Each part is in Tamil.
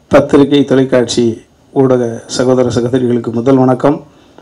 பத்திரிகை தொலைக்காட்சி ஊடக சகோதர சகோதரிகளுக்கு முதல் வணக்கம்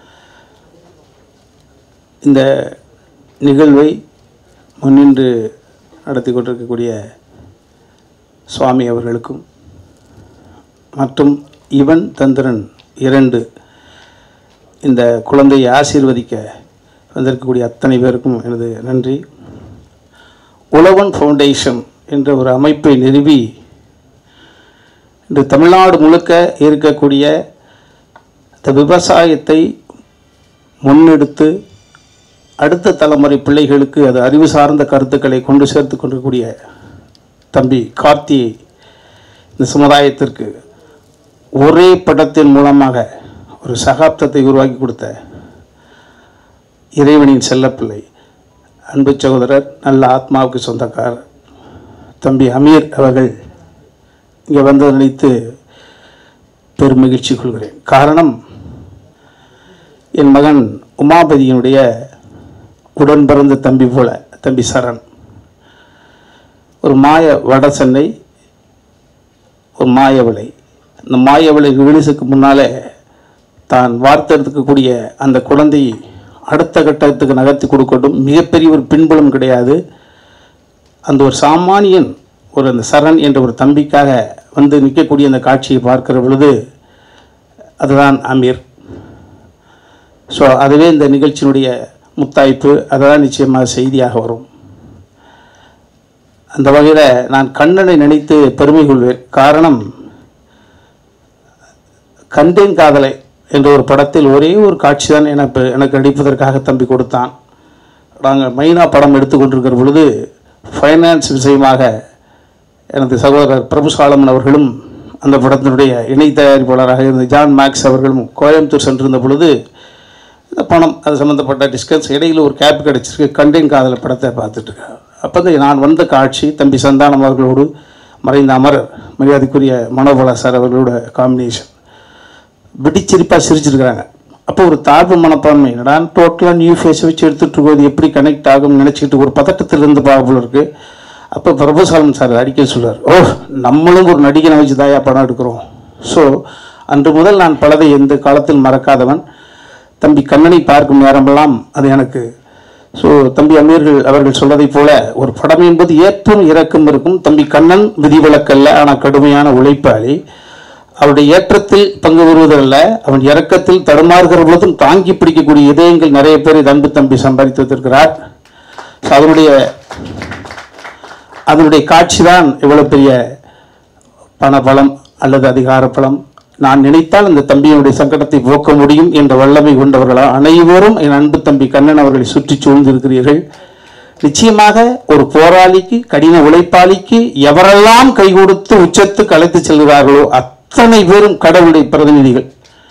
இந்த நிகழ்வை முன்னின்று நடத்தி கொண்டிருக்கக்கூடிய சுவாமி அவர்களுக்கும் மற்றும் இவன் தந்திரன் இரண்டு இந்த குழந்தையை ஆசீர்வதிக்க வந்திருக்கக்கூடிய அத்தனை பேருக்கும் எனது நன்றி உழவன் ஃபவுண்டேஷன் என்ற ஒரு அமைப்பை நிறுவி இன்று தமிழ்நாடு முழுக்க இருக்கக்கூடிய இந்த விவசாயத்தை முன்னெடுத்து அடுத்த தலைமுறை பிள்ளைகளுக்கு அது அறிவு சார்ந்த கருத்துக்களை கொண்டு சேர்த்து கொண்டிருக்கக்கூடிய தம்பி கார்த்தியை இந்த சமுதாயத்திற்கு ஒரே படத்தின் மூலமாக ஒரு சகாப்தத்தை உருவாக்கி கொடுத்த இறைவனின் செல்லப்பிள்ளை அன்பு சகோதரர் நல்ல ஆத்மாவுக்கு சொந்தக்காரர் தம்பி அமீர் அவர்கள் இங்கே வந்து நினைத்து பெரும் மகிழ்ச்சி கொள்கிறேன் காரணம் என் மகன் உமாபதியினுடைய உடன் பிறந்த தம்பி போல தம்பி சரண் ஒரு மாய வட சென்னை ஒரு மாயவளை அந்த மாயவளை ரிலீஸுக்கு முன்னாலே தான் வார்த்தெடுத்துக்கக்கூடிய அந்த குழந்தையை அடுத்த கட்டத்துக்கு நகர்த்தி கொடுக்கட்டும் மிகப்பெரிய ஒரு பின்புலம் கிடையாது அந்த ஒரு சாமானியன் ஒரு அந்த சரண் என்ற ஒரு தம்பிக்காக வந்து நிற்கக்கூடிய அந்த காட்சியை பார்க்கிற பொழுது அதுதான் அமீர் ஸோ அதுவே இந்த நிகழ்ச்சியினுடைய முத்தாய்ப்பு அதுதான் நிச்சயமாக செய்தியாக வரும் அந்த வகையில் நான் கண்ணனை நினைத்து பெருமை கொள்வேன் காரணம் கண்டேன் காதலை என்ற ஒரு படத்தில் ஒரே ஒரு காட்சி தான் எனக்கு எனக்கு நடிப்பதற்காக தம்பி கொடுத்தான் நாங்கள் மைனா படம் எடுத்துக்கொண்டிருக்கிற பொழுது ஃபைனான்ஸ் விஷயமாக எனது சகோதரர் பிரபு சாலமன் அவர்களும் அந்த படத்தினுடைய இணை தயாரிப்பாளராக இருந்த ஜான் மேக்ஸ் அவர்களும் கோயம்புத்தூர் சென்றிருந்த பொழுது இந்த பணம் அது சம்மந்தப்பட்ட டிஸ்கஸ் இடையில் ஒரு கேப் கிடச்சிருக்கு கண்டேன் காதல படத்தை பார்த்துட்ருக்கேன் அப்போ வந்து நான் வந்த காட்சி தம்பி சந்தானம் அவர்களோடு மறைந்த அமரர் மரியாதைக்குரிய மனோபலா சார் அவர்களோட காம்பினேஷன் வெடிச்சிரிப்பாக சிரிச்சிருக்கிறாங்க அப்போ ஒரு தாழ்வு மனப்பான்மை என்னடா டோட்டலாக நியூ ஃபேஸை வச்சு எடுத்துகிட்டு இருக்கோது எப்படி கனெக்ட் ஆகும்னு நினச்சிக்கிட்டு ஒரு பதட்டத்திலிருந்து பார்க்க இருக்குது அப்போ பிரபுசாலம் சார் அடிக்க சொல்றார் ஓ நம்மளும் ஒரு நடிகனை வச்சு தாயா படம் எடுக்கிறோம் ஸோ அன்று முதல் நான் பலதை எந்த காலத்தில் மறக்காதவன் தம்பி கண்ணனை பார்க்கும் நேரமெல்லாம் அது எனக்கு ஸோ தம்பி அமீர்கள் அவர்கள் சொல்வதைப் போல ஒரு படம் என்பது ஏற்றம் இறக்கம் இருக்கும் தம்பி கண்ணன் விதிவிலக்கல்ல ஆனால் கடுமையான உழைப்பாளி அவருடைய ஏற்றத்தில் பங்கு பெறுவதல்ல அவன் இறக்கத்தில் தடுமாறுகிற பொழுதும் தாங்கி பிடிக்கக்கூடிய இதயங்கள் நிறைய பேர் இது அன்பு தம்பி சம்பாதித்து வைத்திருக்கிறார் ஸோ அதனுடைய அதனுடைய காட்சி தான் இவ்வளவு பெரிய பணபலம் அல்லது அதிகார பலம் நான் நினைத்தால் இந்த தம்பியினுடைய சங்கடத்தை போக்க முடியும் என்ற வல்லமை கொண்டவர்களா அனைவரும் என் அன்பு தம்பி கண்ணன் அவர்களை சுற்றி சூழ்ந்திருக்கிறீர்கள் நிச்சயமாக ஒரு போராளிக்கு கடின உழைப்பாளிக்கு எவரெல்லாம் கை கொடுத்து உச்சத்துக்கு அழைத்து செல்கிறார்களோ அத்தனை பேரும் கடவுளுடைய பிரதிநிதிகள்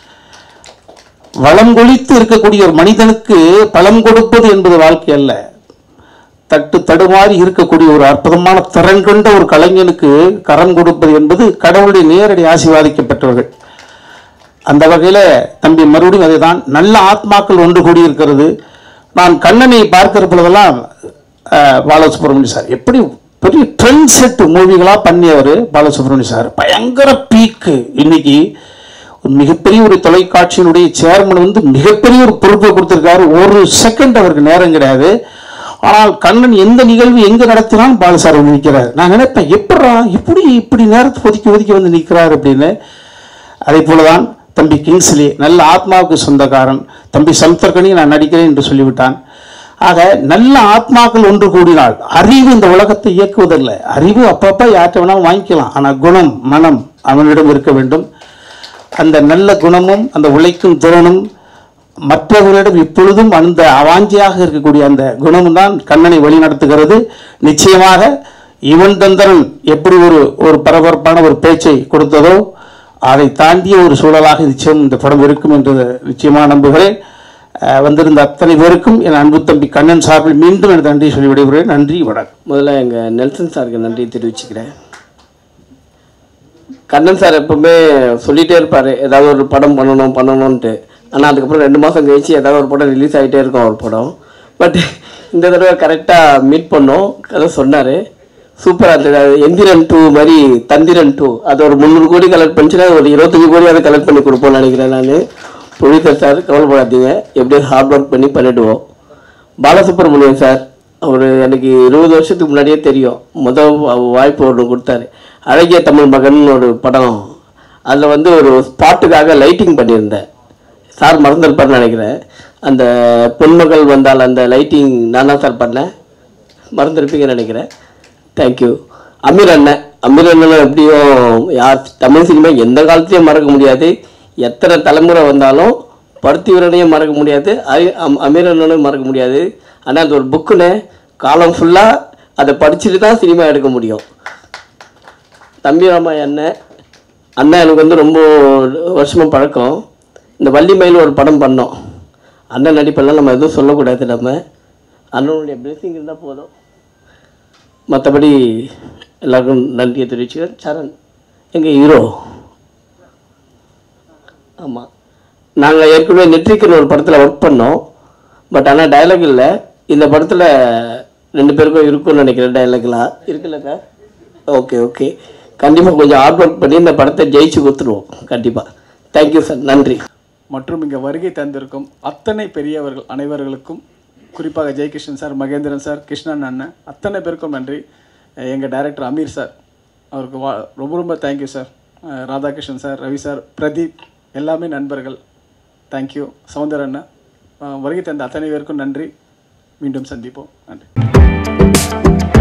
வளம் கொளித்து இருக்கக்கூடிய ஒரு மனிதனுக்கு பலம் கொடுப்பது என்பது வாழ்க்கை அல்ல தட்டு தடுமாறி இருக்கக்கூடிய ஒரு அற்புதமான திறன் கொண்ட ஒரு கலைஞனுக்கு கரம் கொடுப்பது என்பது கடவுளுடைய நேரடி ஆசீர்வாதிக்கப்பட்டவர்கள் அந்த வகையில் தம்பி மறுபடியும் அதை தான் நல்ல ஆத்மாக்கள் ஒன்று கூடியிருக்கிறது நான் கண்ணனை பார்க்கிற பொழுதெல்லாம் அஹ், பாலசுப்ரமணியம் சார் எப்படி பெரிய ட்ரெண்ட் செட் மூவிகளாக பண்ணியவர் பாலசுப்ரமணியம் சார் பயங்கர பீக்கு இன்னைக்கு ஒரு மிகப்பெரிய ஒரு தொலைக்காட்சியினுடைய சேர்மன் வந்து மிகப்பெரிய ஒரு பொறுப்பை கொடுத்துருக்காரு ஒரு செகண்ட் அவருக்கு நேரம் கிடையாது ஆனால் கண்ணன் எந்த நிகழ்வு எங்க நடத்தினாலும் பாலசார் வந்து நிற்கிறார் நான் நினைப்பேன் எப்படா இப்படி இப்படி நேரத்தை ஒதுக்கி ஒதுக்கி வந்து நிற்கிறார் அப்படின்னு அதே போலதான் தம்பி கிங்ஸ்லி நல்ல ஆத்மாவுக்கு சொந்தக்காரன் தம்பி சமுத்திரக்கணி நான் நடிக்கிறேன் என்று சொல்லிவிட்டான் ஆக நல்ல ஆத்மாக்கள் ஒன்று கூடினால் அறிவு இந்த உலகத்தை இயக்குவதில்லை அறிவு அப்பப்போ யார்கிட்ட வேணாலும் வாங்கிக்கலாம் ஆனால் குணம் மனம் அவனிடம் இருக்க வேண்டும் அந்த நல்ல குணமும் அந்த உழைக்கும் திறனும் மற்றவர்களிடம் இப்பொழுதும் அந்த அவாஞ்சியாக இருக்கக்கூடிய அந்த குணமும் தான் கண்ணனை வழிநடத்துகிறது நிச்சயமாக இவன் தந்திரன் எப்படி ஒரு ஒரு பரபரப்பான ஒரு பேச்சை கொடுத்ததோ அதை தாண்டிய ஒரு சூழலாக நிச்சயம் இந்த படம் இருக்கும் என்று நிச்சயமாக நம்புகிறேன் அஹ், வந்திருந்த அத்தனை பேருக்கும் என் அன்பு தம்பி கண்ணன் சார்பில் மீண்டும் எனது நன்றி சொல்லி விடைபெறுகிறேன் நன்றி வணக்கம் முதல்ல எங்கள் நெல்சன் சாருக்கு நன்றி தெரிவிச்சுக்கிறேன் கண்ணன் சார் எப்பவுமே சொல்லிட்டே இருப்பார் ஏதாவது ஒரு படம் பண்ணணும் பண்ணணும்ன்ட்டு ஆனால் அதுக்கப்புறம் ரெண்டு மாதம் கழிச்சு ஏதாவது ஒரு படம் ரிலீஸ் ஆகிட்டே இருக்கும் ஒரு படம் பட் இந்த தடவை கரெக்டாக மீட் பண்ணோம் கதை சொன்னார் சூப்பராக இருந்தது அது எந்திரன் டூ மாதிரி தந்திரன் டூ அது ஒரு முந்நூறு கோடி கலெக்ட் பண்ணிச்சுன்னா ஒரு இருபத்தஞ்சி கோடி அதை கலெக்ட் பண்ணி கொடுப்போம்னு நினைக்கிறேன் நான் ப்ரொடியூசர் சார் கவலைப்படாதீங்க எப்படியும் ஹார்ட் ஒர்க் பண்ணி பண்ணிவிடுவோம் பாலசுப்ரமணியன் சார் அவர் எனக்கு இருபது வருஷத்துக்கு முன்னாடியே தெரியும் முதல் வாய்ப்பு ஒன்று கொடுத்தாரு அழகிய தமிழ் மகன் ஒரு படம் அதில் வந்து ஒரு ஸ்பாட்டுக்காக லைட்டிங் பண்ணியிருந்தேன் சார் மறந்துருப்பார்னு நினைக்கிறேன் அந்த பொன்மகள் வந்தால் அந்த லைட்டிங் நான் தான் சார் பண்ணேன் மறந்துருப்பீங்கன்னு நினைக்கிறேன் தேங்க்யூ அமீர் அண்ணன் அமீர் அண்ணன் எப்படியும் யார் தமிழ் சினிமா எந்த காலத்துலையும் மறக்க முடியாது எத்தனை தலைமுறை வந்தாலும் பருத்தி வீரனையும் மறக்க முடியாது அரி- அம்- அமீர் அண்ணனும் மறக்க முடியாது ஆனால் அது ஒரு புக்குன்னு காலம் ஃபுல்லாக அதை படிச்சுட்டு தான் சினிமா எடுக்க முடியும் தம்பிராமா அண்ணன் அண்ணன் எனக்கு வந்து ரொம்ப வருஷமாக பழக்கம் இந்த வள்ளி மயில் ஒரு படம் பண்ணோம் அண்ணன் நடிப்பெல்லாம் நம்ம எதுவும் சொல்லக்கூடாது நம்ம அண்ணனுடைய பிளெஸிங் இருந்தால் போதும் மற்றபடி எல்லாருக்கும் நன்றியை தெரிவிச்சுக்கிறேன் சரண் எங்கள் ஹீரோ ஆமாம் நாங்கள் ஏற்கனவே நெட்ரிக்கன் ஒரு படத்தில் ஒர்க் பண்ணோம் பட் ஆனால் டயலாக் இல்லை இந்த படத்தில் ரெண்டு பேருக்கும் இருக்கும்னு நினைக்கிறேன் டயலாக்லாம் இருக்குல்ல சார் ஓகே ஓகே கண்டிப்பாக கொஞ்சம் ஹார்ட் ஒர்க் பண்ணி இந்த படத்தை ஜெயிச்சு கொடுத்துருவோம் கண்டிப்பாக தேங்க்யூ சார் நன்றி மற்றும் இங்கே வருகை தந்திருக்கும் அத்தனை பெரியவர்கள் அனைவர்களுக்கும் குறிப்பாக ஜெயகிருஷ்ணன் சார் மகேந்திரன் சார் கிருஷ்ணன் அண்ணன் அத்தனை பேருக்கும் நன்றி எங்கள் டைரக்டர் அமீர் சார் அவருக்கு வா ரொம்ப ரொம்ப தேங்க்யூ சார் அஹ் ராதாகிருஷ்ணன் சார் ரவி சார் பிரதீப் எல்லாமே நண்பர்கள் தேங்க்யூ சௌந்தர் அண்ணன் அஹ் வருகை தந்த அத்தனை பேருக்கும் நன்றி மீண்டும் சந்திப்போம் நன்றி